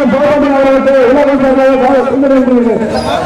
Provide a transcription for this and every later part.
மாவட்டம் பாராட்டு அவர்களுக்கு இலவச சார்பாக சுந்தரேந்திரன்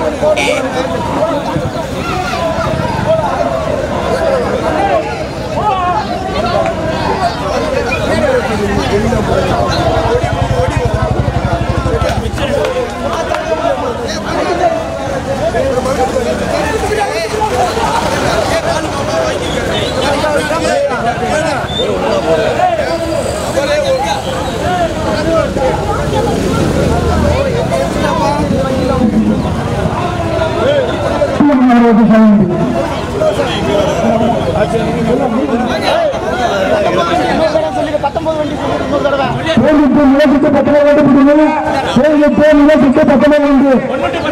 சேமிப்பு நிலத்திற்கு பத்தனை வேண்டும் சேமிப்பு நிலத்திற்கு பத்தனை வேண்டும்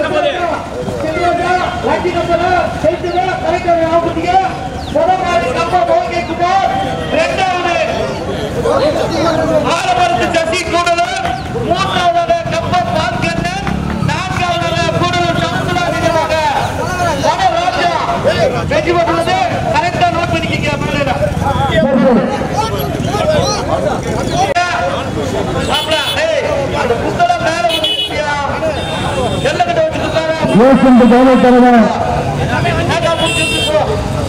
ஆலமரத்து சசி கூடலூர் மூன்றாவதாக கப்பல் பால்கண்ணன் நான்காவதாக கூடலூர் சமுத்திராஜிகமாக வனராஜா வெற்றி பெற்றுள்ளது கரெக்டா நோட் பண்ணிக்கிங்க மேல மாப்பிள, ஏய், அந்த புத்தகம் மேல வச்சிருக்கியா? எல்லக்கிட்ட வச்சிருக்காரு. ஏசென்று கவலைத்தரவன் நேக்கா புடிச்சிருக்கு போ.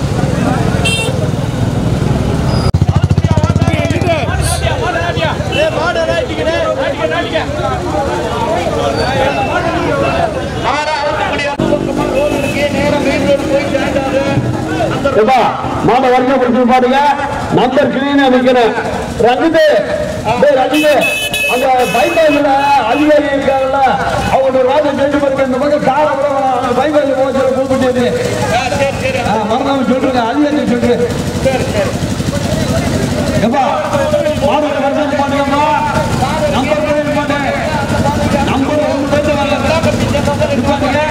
மாறா அவுத்துக்குடியா. ரோடு இருக்கு, நேரா மெயின் ரோடு போய் ஜாயின் ஆகுது. அந்த ஏப்பா மாட வரைக்கும் பிடிச்சி பாருங்க நம்பர் கிளீனா நிக்கிறேன் ரஞ்சித் டேய் ரஞ்சித் அந்த பைபாஸ்ல அதிகாரி இருக்காங்கல்ல அவங்க ராஜா கேட்டு பாருங்க இந்த பக்கம் கார விட பைபாஸ் போக சொல்ல கூப்பிட்டு ஆ, சரி சரி மறந்தாம சொல்றேன் அதிகாரி சொல்றேன் சரி சரி ஏப்பா மாடு வரைக்கும் பாருங்கம்மா நம்பர் கிளீன் பண்ணு நம்பர் ஒன்று பேச வரல பாருங்க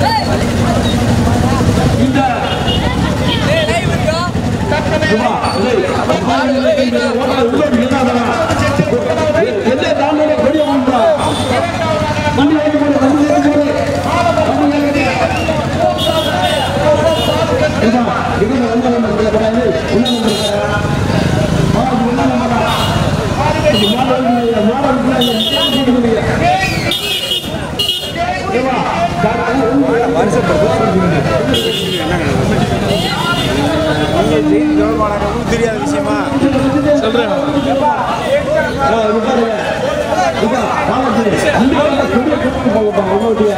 இந்த ஏப்பா, இல்லை, இந்த ஓட்டல் உள்ள நின்னாதா? எந்த தாண்டோட கொடிய வாங்குறா? வண்டி ஏறி போடு, வண்டி ஏறி போடு. வண்டி ஏறி போடு. ஏப்பா, இவங்க வந்து நம்ம உள்ள கூடாது, உள்ள வந்து இருக்காரா? மாடு உள்ள நம்மடா. இது மாடு வந்து, மாடு வந்து, ஏன் கூட்டுக்கிறீங்க? ஏப்பா, டாக்டர், தெரியாத விஷயமா ஆ, இது பாருங்க. ஏப்பா, வாங்க ஜி. வண்டி உள்ள கொடிய கூட்டிட்டு போங்கப்பா, உங்க வண்டியை.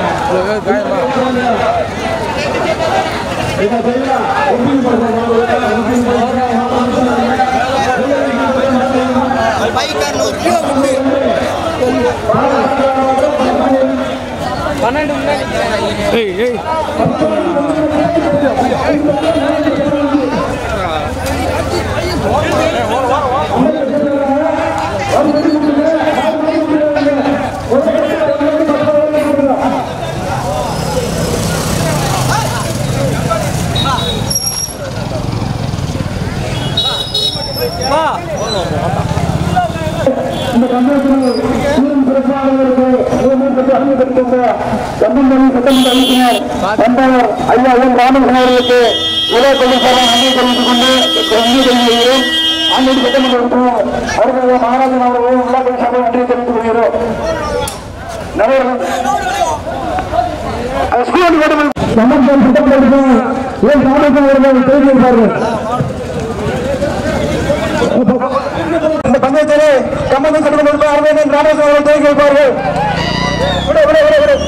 இதை செய்யலாம். ஒப்பிங் பண்ணுங்க, மாடு உள்ள, ஒப்பிங் பண்ணுங்க, மாடு உள்ள. பைக்காரன் ஒரு கிலோ உண்டு இந்த கம்பெனி ஊரின் சிறப்பாளர்களுக்கு ஊரின் அறிவித்திருக்கின்ற கம்பெனி சட்டமன்ற உறுப்பினர் தம்பவர் ஐயா எம் ராமகிருஷ்ணன் அவர்களுக்கு இளைய கொள்ளைக்காரர் நன்றி தெரிவித்துக் கொண்டு நன்றி தெரிவிக்கிறோம் ஆண்டோடு சட்டமன்ற உறுப்பினர் அவர்கள் மகாராஜன் அவர்களும் விழா கொள்ளைக்காரர் நன்றி தெரிவித்துக் கொள்கிறோம் நகரம் ஸ்கூல் சம்பந்தம் சட்டமன்ற உறுப்பினர் ஏன் ராமகிருஷ்ணன் அவர்கள் தெரிவிப்பார்கள் இந்த பஞ்சாயத்திலே கம்பெனி சட்டமன்ற அரவேந்தன் ராமேஸ்வரன் அவர்கள் துவக்கி வைப்பார்கள் விடு, விடு, விடு, விடு.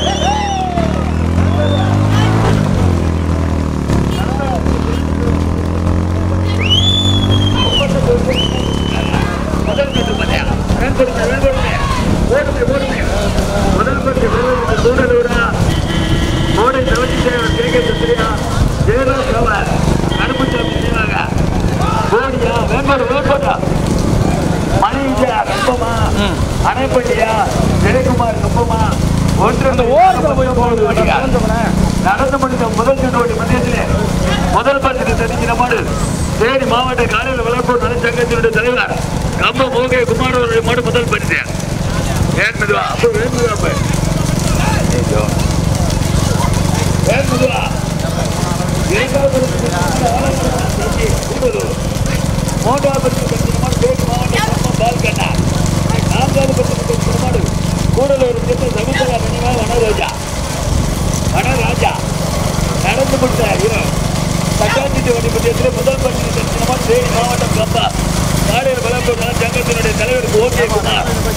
முதல் பந்து பாத்தியா வேண்படுத்த வேண்படுத்த ஓடுமே ஓடுமே முதல் பந்து வேண்படுத்த சூழலூரா மோடி தவச்சி தேவர் கே கே சத்திரியா ஜெயராஜ் அவர் கருப்புச்சாமி நினைவாக ஓடியா வேண்பாடு வேண்பாட்டா மணிஜா கம்பமா அணைப்பட்டியா ஜெயக்குமார் கம்பமா ஒன்று அந்த ஓரத்தில் போய் போகுது நடந்து முடிந்த முதல் சுற்றோட்டி மத்தியத்திலே முதல் பரிசு தெரிஞ்சின மாடு தேனி மாவட்ட காலையில் விளப்போர் நலச்சங்கத்தினுடைய தலைவர் கம்ப மோகே குமார் அவருடைய மாடு முதல் பரிசு ஏன் மெதுவா அப்போ வேன் மெதுவா அப்ப ஐயோ. வேன் மெதுவா இரண்டாவது பரிசு கூடலூர். மூன்றாவது பரிசு தெரிஞ்சின மாடு தேனி மாவட்ட கம்பம் பால்கண்ணா நான்காவது பரிசு தெரிஞ்சின மாடு கூடலூர் சின்ன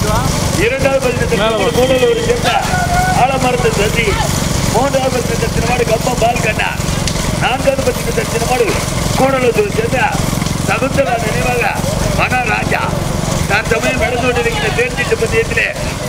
இரண்டாவது பரிசு கூடலூர் சேர்ந்த ஆலமரத்து சசி மூன்றாவது பரிசு சின்னமாடு கப்பம் பால் கண்ணா நான்காவது பரிசு சின்னமாடு கூடலூர் சேர்ந்த சகுந்தலா நினைவாக மகாராஜா நான் சமயம் நடந்து கொண்டிருக்கிற தேர்ச்சிட்டு பந்தயத்திலே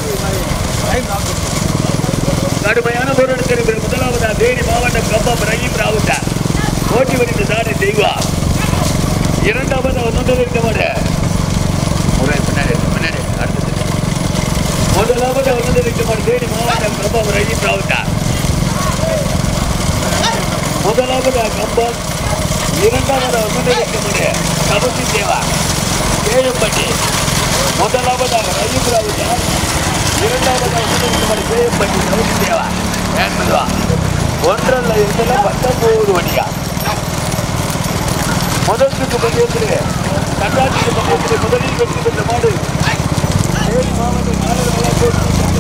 கடுமையான போராட்டத்திற்கு பிறகு முதலாவதா தேனி மாவட்டம் கம்பம் ரஹீம் ராவுத்தா ஓட்டி வருகின்ற தாரி தெய்வா இரண்டாவது ஒன்றிருக்கமாடு பின்னாடி பின்னாடி அடுத்தது முதலாவது ஒன்றிருக்கமாடு தேனி மாவட்டம் கம்பம் ரஹீம் ராவுத்தா முதலாவது கம்பம் இரண்டாவது ஒன்றிருக்கமாடு கபசி தேவா கேழப்பட்டி முதலாவதாக ரஹீம் ராவுத்தா இரண்டாவது ஒன்றிருக்கமாடு கேழப்பட்டி கபசி தேவா ஏன்பதுவா ஒன்றல்ல இரண்டுல பத்தொன்பது வண்டியா முதல் சுற்று பந்தயத்திலே கண்டாட்சி பந்தயத்திலே முதலில் வெற்றி பெற்ற மாடு தேனி மாவட்டம் மாநில விளையாட்டு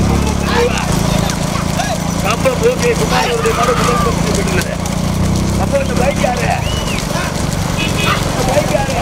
கம்பம் ஓகே குமாரனுடைய மாடு முதல் பரிசு பெற்றுள்ளது அப்போ இந்த பைக் யாரு இந்த பைக் யாரு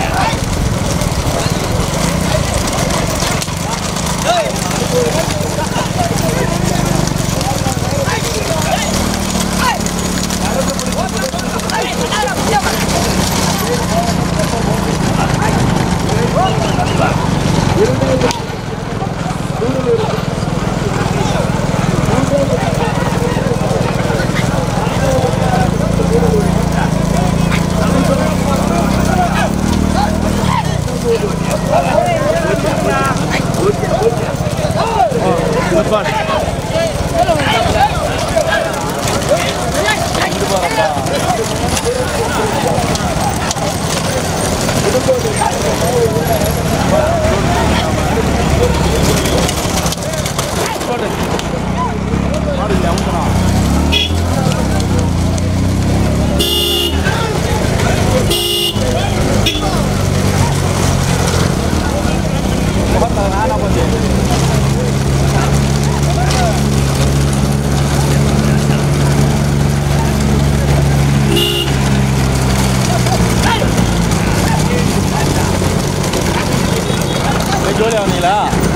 ஜோலியா வந்தீங்களா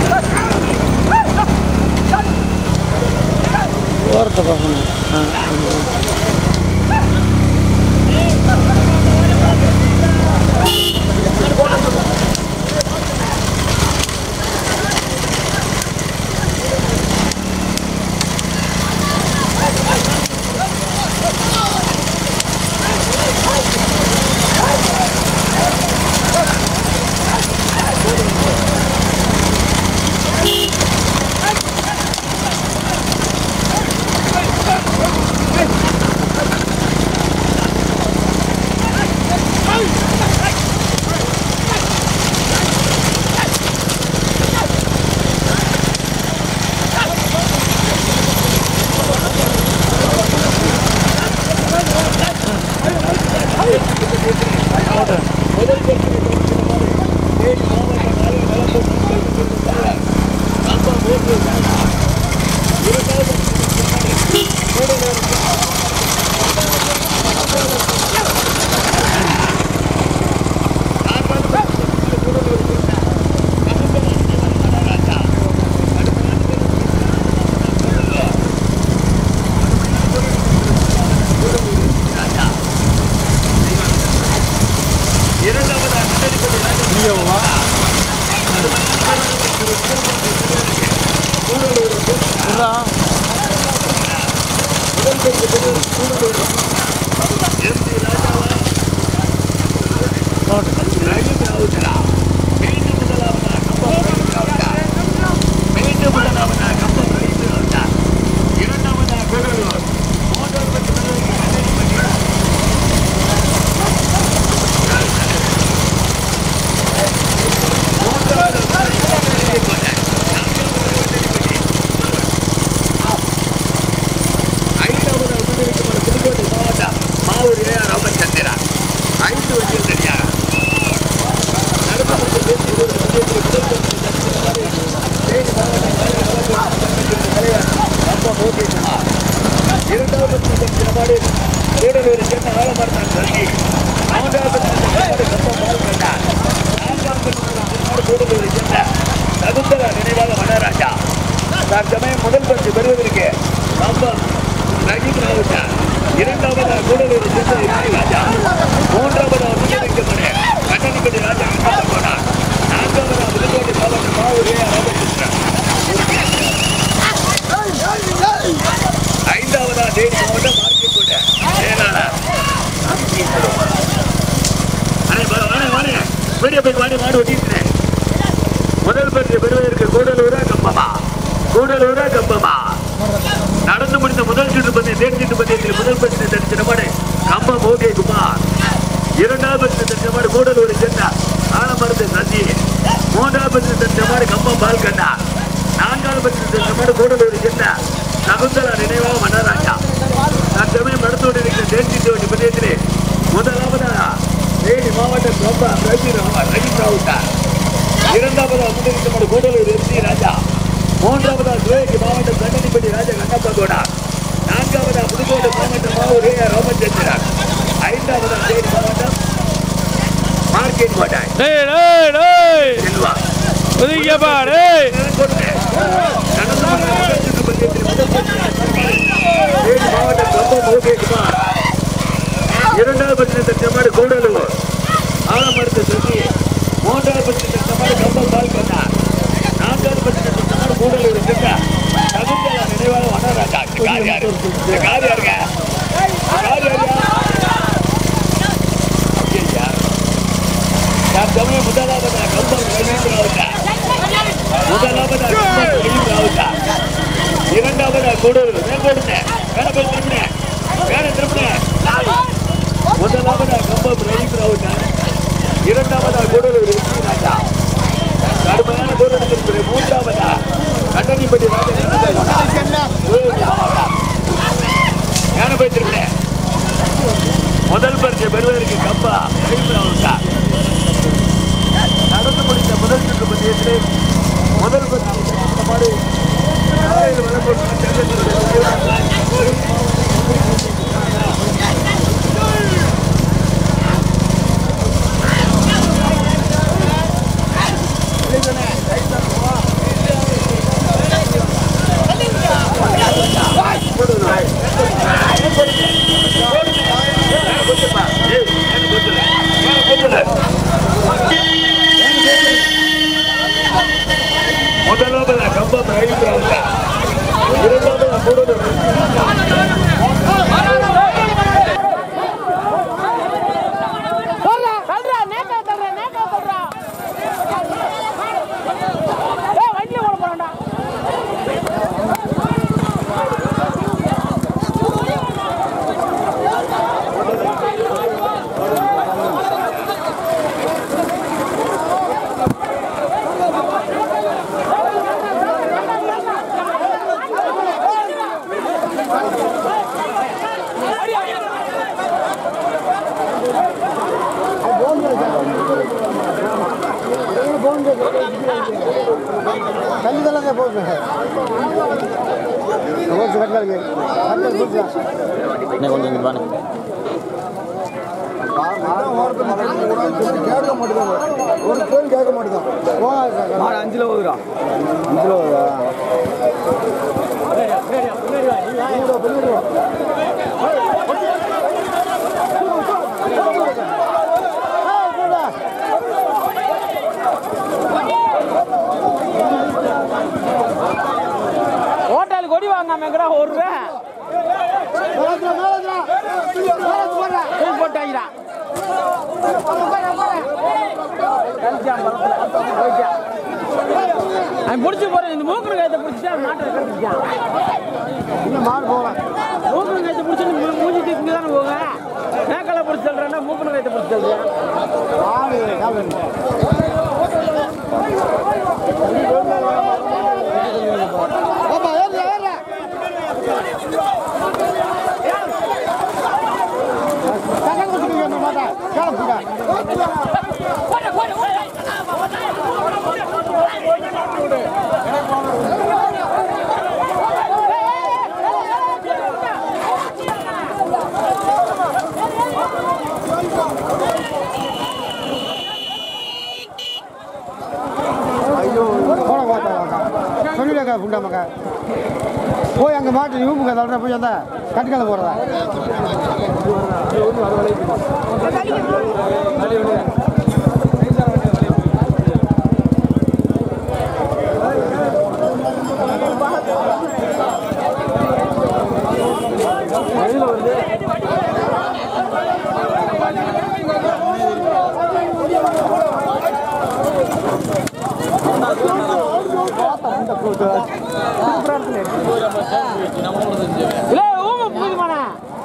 ஓரத்தை பார்க்கணும் ஆ சகுந்தலா நினைவாக மன்னராஜா தற்சமயம் முதல் பரிசு பெறுவதற்கு கம்பம் ரஹீம் ராவுத்தா இரண்டாவதாக கூடலூர் சிந்தனை ராஜா மூன்றாவதாக முன்னெடுக்கப்பட கண்ணனிப்படி ராஜா கண்ணப்ப போனார் நான்காவதாக புதுக்கோட்டை மாவட்டம் மாவூரே ராமகிருஷ்ணன் ஐந்தாவதாக தேனி மாவட்டம் மார்க்கெட் செயலாளர் அண்ணே, வா, வாண்ணே, வாண்ணே. வீடியோ போய் வாடி மாடு ஒட்டிக்கிறேன் முதல் பரிசு பெறுவதற்கு கூடலூரா கம்பமா கூடலூரா கம்பமா நடந்து முடிந்த முதல் சுற்று பந்தயம் தேர்ச்சி சுற்று பந்தயத்தில் முதல் பரிசு தரிசன மாடு கம்பம் ஓகே குமார் இரண்டாவது பரிசு தரிசன மாடு கூடலூர் சென்னா ஆலமரத்து சந்தி மூன்றாவது பரிசு தரிசன மாடு கம்பம் பால்கண்ணா நான்காவது பரிசு தரிசன மாடு கூடலூர் சென்னா சகுந்தலா நினைவாக மன்னராஜா தற்சமயம் நடந்து கொண்டிருக்கிற தேர்ச்சி சுற்று பந்தயத்திலே முதலாவதாக தேனி மாவட்டம் ரொம்ப ரவி ரவி ராவுட்டார் இரண்டாவதா முதலிடமான கூடலூர் எஸ் சி ராஜா மூன்றாவதா சிவகங்கை மாவட்டம் கண்ணனிப்பட்டி ராஜா கண்ணப்பா கோனார் நான்காவதா புதுக்கோட்டை மாவட்டம் மாவூர் ஏ ஆர் ராமச்சந்திரன் ஐந்தாவதா தேனி மாவட்டம் மார்க்கெட் கோட்டாய் டேய் டேய் டேய் செல்வா ஒதுங்கியப்பா டேய் நடந்து முடிந்த முதல் சுற்று பந்தயத்தில் முதல் பரிசு தேனி மாவட்டம் கம்பம் ஓகே குமார் இரண்டாவது பரிசு தச்சமாடு கூடலூர் ஆலமரத்து சசி மூன்றாவது பரிசு தச்சமாடு கம்பம் பால்கண்ணா நான்காவது பரிசு தச்சமாடு கூடலூர் சிக்கா சகுந்தலா நினைவாக வனராஜா இந்த கார் யாரு இந்த கார் யாருங்க கார் யாருங்க ஐயா நான் தமிழ் முதலாவது கம்பம் ரவீந்திராவுக்கா முதலாவது கம்பம் ரவீந்திராவுக்கா இரண்டாவது கூடலூர் மேம்படுத்த வேற போய் திரும்பினேன் வேற திரும்பினேன் முதலாவதா கம்பம் ரவீந்திர ராவுட்டா இரண்டாவதா கூடலூர் வெற்றி ராஜா கடுமையான தூரத்திற்கு மூன்றாவதா கண்டனிப்பட்டி ராஜா ஞானபை திரும்பினேன் முதல் பரிசை பெறுவதற்கு கம்பா ரவீந்திர ராவுட்டா நடந்து முடிந்த முதல் சுற்று பந்தயத்திலே முதல் பரிசு மாடு காலையில் வளர்ப்பு முதலாவது கம்பம் ரவீந்திர இரண்டாவது கூடலூர் சொல்றா சொல்றா நேக்கா சொல்றா நேக்கா சொல்றா ஏய் வண்டில ஓட போறான்டா தள்ளிதெல்லாம் போகுது போச்சு கட்டலுக்கு கட்டல் போச்சு என்ன கொஞ்சம் இங்க பாருங்க கேட்க மாட்டேங்க ஒரு கோயில் கேட்க மாட்டேங்க போங்க அஞ்சுல போகுதுடா அஞ்சுல போகுதா ஹோட்டல் கொடி வாங்காம எங்கடா ஒரு போட்டாங்கடா அவன் பிடிச்சி போறேன் இந்த மூக்கணு கைத்தை பிடிச்சிட்டு மாட்டை கட்டிச்சான் இன்னும் மாடு போகலாம் மூக்கணு கைத்தை பிடிச்சி மூஞ்சி தூக்கி தானே போங்க மேக்கலை பிடிச்சி சொல்றேன்னா மூக்கணு கைத்தை பிடிச்சி சொல்றேன் மாடு கால் பாப்பா ஏறுல ஏறுல கடன் கொடுத்துருங்க மாட்டா கேள ஐயோ போன சொல்லிவிடாக்கா புண்டாமக்கா போய் அங்கே மாட்டு ஊப்புங்க தள்ளுற போய் அந்த கட்டுக்கலை போடுறதா இல்ல ஊம புரியுமாண்ணா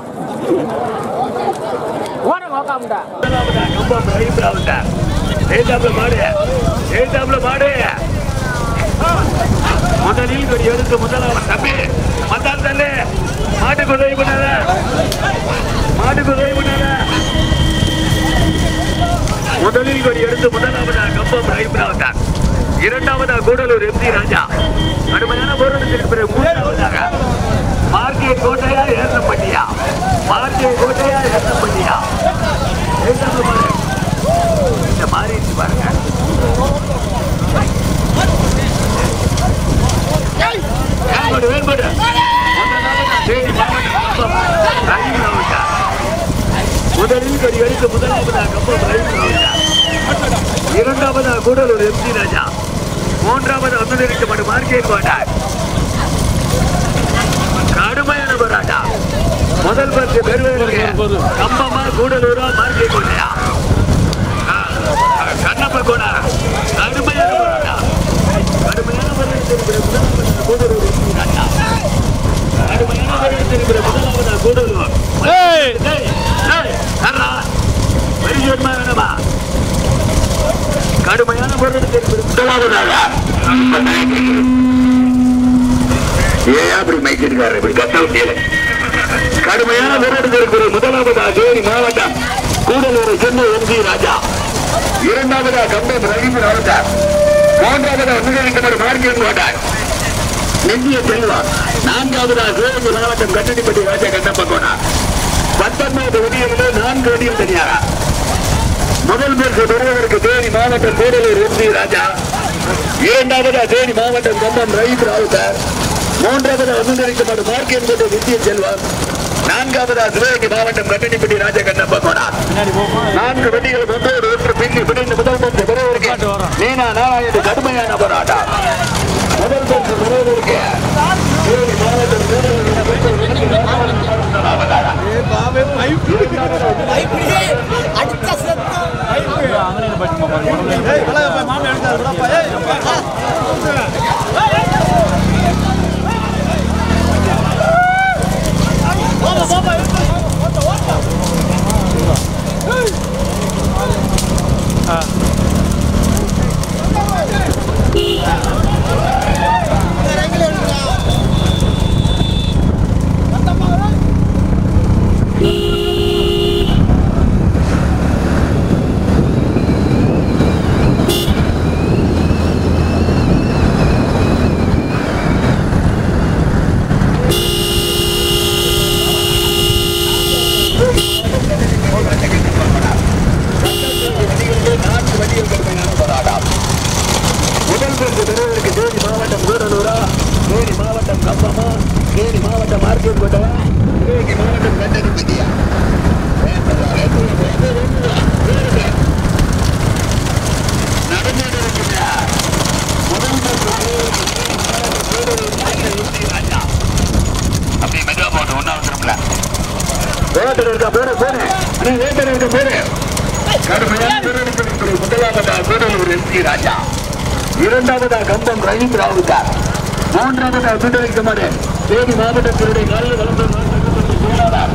ஓட நோக்காமட்டா முதலாவதா கம்பம் ரஹீம்ராவுண்டா ஏதாப்புல மாடு ஏதாப்புல மாடு முதலில் ஒரு எடுத்து முதலாவது தம்பி மத்தால் தள்ளு மாட்டுக்கு உதவி பண்ணாத மாட்டுக்கு உதவி பண்ணாத முதலில் ஒரு எடுத்து முதலாவதா கம்பம் ரஹீம்ராவுண்டா இரண்டாவதா கூடலூர் எம்சி ராஜா கடுமையான போராட்டத்திற்கு பிறகு மூன்றாவதாக மார்க்கிய கோட்டையா ஏற்றப்பட்டியா மார்க்கிய கோட்டையா ஏற்றப்பட்டியா ஏற்றாப்புல பாரு. இந்த மாறிடுச்சு பாருங்க வேண்பாடு வேண்பாடு தேடி மாவட்டம் ரஹீம் ராவுண்டா முதலில் ஒரு எடுத்து முதலாவதா கம்பம் ரஹீம் ராவுண்டா இரண்டாவதா கூடலூர் எம்சி ராஜா மூன்றாவது அனுமதிக்கப்பட்ட மார்க்கெட் கோட்டார் கடுமையான போராட்டம் முதல் பத்து பெறுவதற்கு கம்பமா கூடலூரா மார்க்கெட் கோட்டையா ஆ, கண்ணப்ப கோடா கடுமையான போராட்டம் கடுமையான போராட்டத்திற்கு முதலாவது கூடலூர் எம்சி ராஜா கடுமையான போராட்டத்திற்கு முதலாவது கூடலூர் ஏய் டேய், டேய், யார்றா? வெளியூர்மா வேணுமா கடுமையான போராட்டத்திற்கு முதலாவதாக ஏன் அப்படி மைக்கிருக்காரு இப்படி கத்த முடியல கடுமையான போராட்டத்திற்கு முதலாவதா தேனி மாவட்டம் கூடலூர் சென்னை எம்ஜி ராஜா இரண்டாவதா கம்பம் ரஹீம் ராவுத்தார் மூன்றாவதா முதலிக்கப்பட்ட மார்க்கெட் கோட்டார் நெஞ்சிய செல்வா நான்காவதா சிவகங்கை மாவட்டம் கட்டடிப்பட்டி ராஜா கண்ணப்ப கோனா பத்தொன்பது வடிகளில் நான்கு வடிகள் தனியாரா முதல் பரிசு பெறுவதற்கு தேனி மாவட்டம் கூடலூர் எம்ஜி ராஜா இரண்டாவதா தேனி மாவட்டம் கம்பம் ரஹீம் ராவுத்தார் மூன்றாவதா அனுசரிக்கப்பட்ட மார்க்கெட் கோட்டை நித்திய செல்வம் நான்காவதா சிவகங்கை மாவட்டம் கட்டடிப்பட்டி ராஜா கண்ணப்ப கோனா நான்கு வெட்டிகள் ஒன்றோடு ஒன்று பின்னி பிடிந்து முதல் பரிசு பெறுவதற்கு நீனா நாராயண கடுமையான போராட்டம் முதல் பரிசு பெறுவதற்கு தேனி மாவட்டம் கூடலூர் முதல் பரிசு பெறுவதற்கு தேனி மாவட்டம் கூடலூரா தேனி மாவட்டம் கம்பமா தேனி மாவட்டம் மார்க்கெட் கோட்டவா தேனி மாவட்டம் கண்டனிப்பட்டியா அப்படி மெதுவா போட்டு ஒன்னா வந்துரும்ல வேட்டர் இருக்கா போடு போடு அண்ணா வேட்டர் இருக்க போடு கடுமையான வீரர்களுக்கு முதலாவதா கூடலூர் எம்பி ராஜா இரண்டாவதா கம்பம் ரஹீம் ராவுத்தார் மூன்றாவதா வீட்டரைக்க மாட்டேன் தேனி மாவட்டத்தினுடைய காலையில் வளர்ந்த செயலாளர்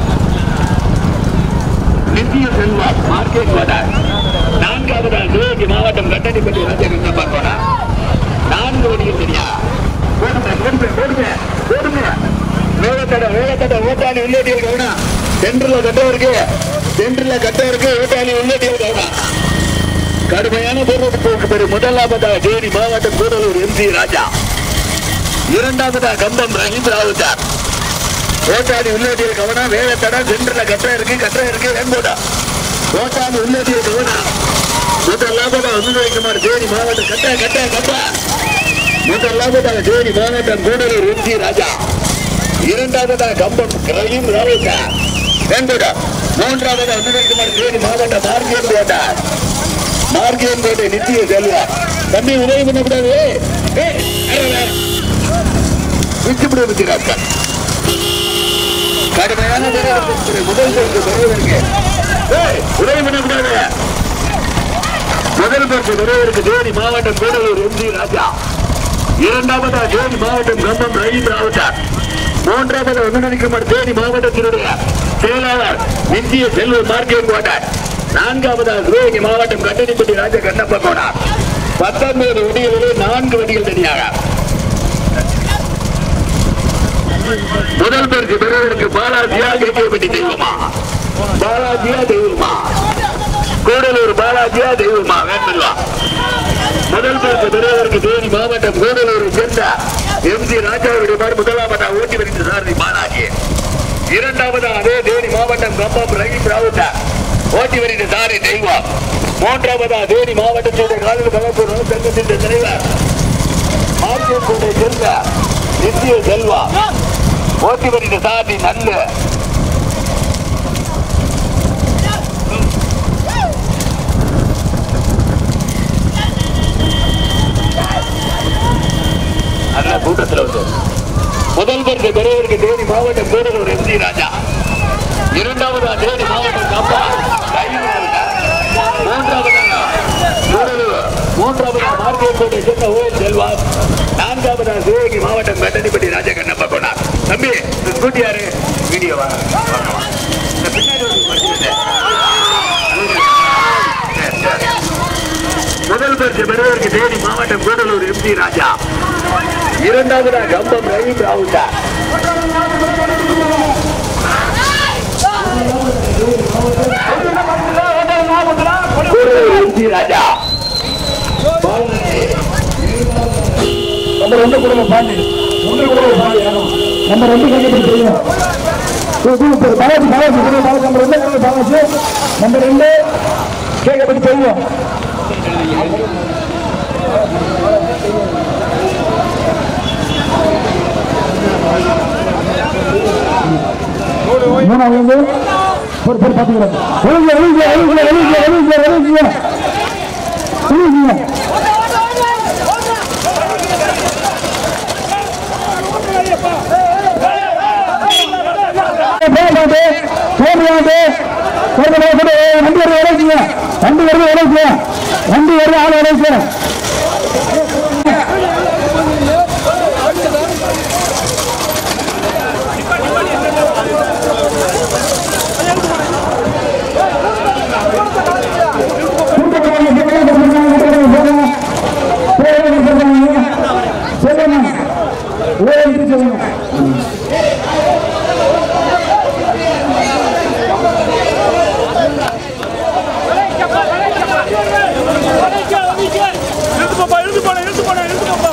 நித்திய செல்வா மார்க்கெட் கோடார் நான்காவதா சிவகங்கை மாவட்டம் கட்டடிப்பட்டி ராஜகண்ணா பார்க்கோடா நான்கு வழியில் தெரியா போடுங்க போடுங்க போடுங்க போடுங்க வேகத்தட வேகத்தட ஓட்டாளி உள்ளேட்டியல் கவனா சென்டர்ல கட்டம் இருக்கு சென்டர்ல கட்டம் இருக்கு ஓட்டாளி உள்ளேட்டியல் கவனா கடுமையான போராட்டத்திற்கு பிறகு முதலாவதா தேனி மாவட்டம் கூடலூர் எம் சி ராஜா இரண்டாவதா கம்பம் ரஹீம் ராவுத்தார் ஓட்டாளி உள்ளேட்டியல் கவனா வேகத்தட சென்டர்ல கட்டம் இருக்கு கட்டம் இருக்கு வேம்போடா ஓட்டாளி உள்ளேட்டியல் கவனா முதலாவதா அனுபவிக்குமார் தேனி மாவட்டம் கட்ட கட்ட கட்ட முதலாவதாக தேனி மாவட்டம் கூடலூர் எம் ஜி ராஜா இரண்டாவதாக கம்பம் ரஹீம் ராவுகா என்பது மூன்றாவதாக உதயகுமார் தேனி மாவட்டம் மார்க்கியம் கோட்டார் மார்க்கியம் கோட்டை நித்திய செல்வா தம்பி உதவி பண்ணக்கூடாது ஏய், அடடே. விட்டுவிட விட்டுறாங்க கடுமையான வீரர்கள் முதல் பரிசு பெறுவதற்கு ஏய், உதவி பண்ணக்கூடாது முதல் பரிசு பெறுவதற்கு தேனி மாவட்டம் கூடலூர் எம் ஜி ராஜா இரண்டாவதா தேனி மாவட்டம் கம்பம் ரஹீம் ராவுட்டார் மூன்றாவது ஒன்றிணைக்கப்பட்ட தேனி மாவட்டத்தினுடைய செயலாளர் இந்திய செல்வம் மார்க்கெட் கோட்டார் நான்காவதாக சிவகங்கை மாவட்டம் கட்டணிப்பட்டி ராஜ கண்ணப்ப கோனார் பத்தொன்பது வடிகளிலே நான்கு வடிகள் தனியாக முதல் பரிசு பெறுவதற்கு பாலாஜியா கேட்கப்பட்டி தெய்வமா பாலாஜியா தெய்வமா கூடலூர் பாலாஜியா தெய்வமா வேண்மல்வா முதல் பரிசு பெறுவதற்கு தேனி மாவட்டம் கூடலூரை சேர்ந்த எம் ஜி ராஜாவுடைய மாதிரி முதலாவதா ஓட்டி வருகின்ற சாரதி பாலாஜி இரண்டாவது அதே தேனி மாவட்டம் கம்பம் ரஹீம் ராவுட்டா ஓட்டி வருகின்ற சாரி தெய்வம் மூன்றாவதா தேனி மாவட்டத்துடைய காதல் கலப்பூர் சங்கத்தின் தலைவர் ஆர்கேக்கோட்டை சேர்ந்த நித்திய செல்வா ஓட்டி வருகின்ற சாரி நல்ல நல்ல கூட்டத்தில் வந்து முதல் பரிசு பெறுவதற்கு தேனி மாவட்டம் கூடலூர் எம் ஜி ராஜா இரண்டாவது தேனி மாவட்டம் கம்பா மூன்றாவது கூடலூர் மூன்றாவது மார்க்கெட்டோட சேர்ந்த ஓஎல் செல்வா நான்காவது சிவகங்கை மாவட்டம் கட்டணிப்பட்டி ராஜா கண்ணப்பா கொண்டார் தம்பி இந்த ஸ்கூட்டி யாரு வீடியோவா இந்த பின்னாடி ஒரு வண்டி வருது. சரி, சரி. முதல் பரிசு பெறுவதற்கு தேனி மாவட்டம் கூடலூர் எம் ஜி ராஜா இரண்டாவதா கம்பம் ரஹீம் ராவுட்டா கூடலூர் எம் ஜி ராஜா நம்ம ரெண்டு குடும்பம் பாண்டி ஒன்று குடும்பம் பாண்டி நம்ம ரெண்டு கண்டிப்பா தெரியும் பாலாஜி பாலாஜி பாலாஜி நம்ம ரெண்டு குடும்பம் பாலாஜி நம்ம ரெண்டு கேட்கப்பட்டு தெரியும் மூணாவது வந்து ஒரு பேர் பார்த்துக்கிறோம் எழுதிய எழுதிய எழுதிய எழுதிய எழுதிய எழுதிய எழுதிய போகாது போகாது வண்டி வருது இறக்குங்க வண்டி வருது இறக்குங்க வண்டி வருது ஆள் இறக்குங்க சொல்லணும் இழுத்து பாப்பா இழுத்து போன இழுத்து போன இழுத்து பாப்பா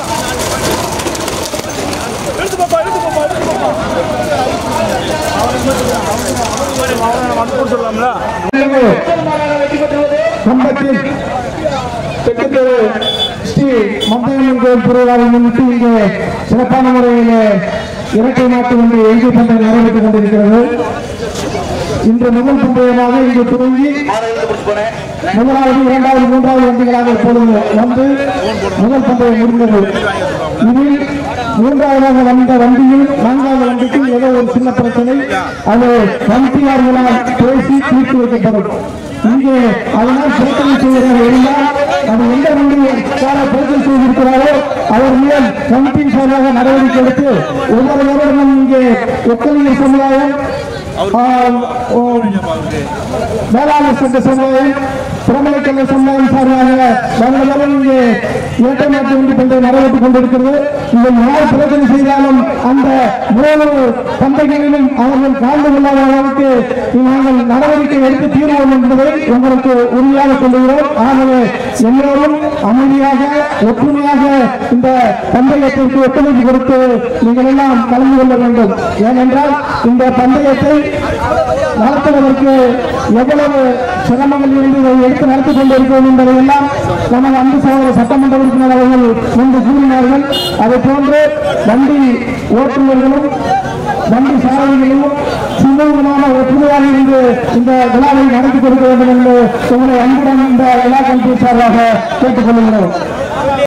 இழுத்து பாப்பா இழுத்து பாப்பா இழுத்து பாப்பா வந்து கொடுத்துடலாம்ல கம்பத்தில் தெற்குத்தெரு ஸ்ரீ மந்தையம்மன் கோயில் திருவிழாவை முன்னிட்டு இங்கே சிறப்பான முறையில் இரட்டை நாட்டு வந்து எங்கே பந்தயம் நிறைவேற்றிக் கொண்டிருக்கிறது இன்று முதல் பந்தயமாக இங்கு துவங்கி முதலாவது இரண்டாவது மூன்றாவது வண்டிகளாக இப்பொழுது வந்து முதல் பந்தயம் முடிந்தது இதில் மூன்றாவதாக வந்த வண்டியில் நான்காவது வண்டிக்கு ஏதோ ஒரு சின்ன பிரச்சனை அது வண்டியார்களால் பேசி தீர்த்து வைக்கப்படும் இங்கே அதனால் பிரச்சனை செய்கிறார் இருந்தால் அது எந்த வண்டியார பிரச்சனை செய்திருக்கிறாரோ அவர் மேல் கமிட்டியின் சார்பாக நடவடிக்கை எடுத்து ஒவ்வொரு வருடமும் இங்கே ஒக்கலிய சமுதாயம் ஆம், ஓ, வேளாண் சங்க சமுதாயம் பிரமலைக்கல்ல சமுதாயம் சார்பாக நாங்கள் இங்கே இரட்டை நாட்டு வண்டி பந்தயம் நடைபெற்றுக் கொண்டிருக்கிறது இதில் யார் பிரச்சனை செய்தாலும் அந்த மூணு பந்தயங்களிலும் அவர்கள் கலந்து கொள்ளாத அளவுக்கு நாங்கள் நடவடிக்கை எடுத்து தீர்வோம் என்பதை உங்களுக்கு உறுதியாக கேட்டுக்கொள்கிறோம் ஆகவே எல்லோரும் அமைதியாக ஒற்றுமையாக இந்த பந்தயத்திற்கு ஒத்துழைப்பு கொடுத்து நீங்கள் எல்லாம் கலந்து கொள்ள வேண்டும் ஏனென்றால் இந்த பந்தயத்தை நடத்துவதற்கு எவ்வளவு சிரமங்கள் இருந்து இதை எடுத்து நடத்தி கொண்டிருக்கிறோம் என்பதை எல்லாம் நமது அன்பு சகோதர சட்டமன்ற உறுப்பினர் அவர்கள் முன்பு கூறினார்கள் அதை போன்று வண்டி ஓட்டுநர்களும் வண்டி சாரதிகளும் சுமூகமான ஒற்றுமையாக இருந்து இந்த விழாவை நடத்தி கொடுக்க வேண்டும் என்று உங்களை அன்புடன் இந்த விழா கல்வி சார்பாக கேட்டுக் கொள்கிறோம்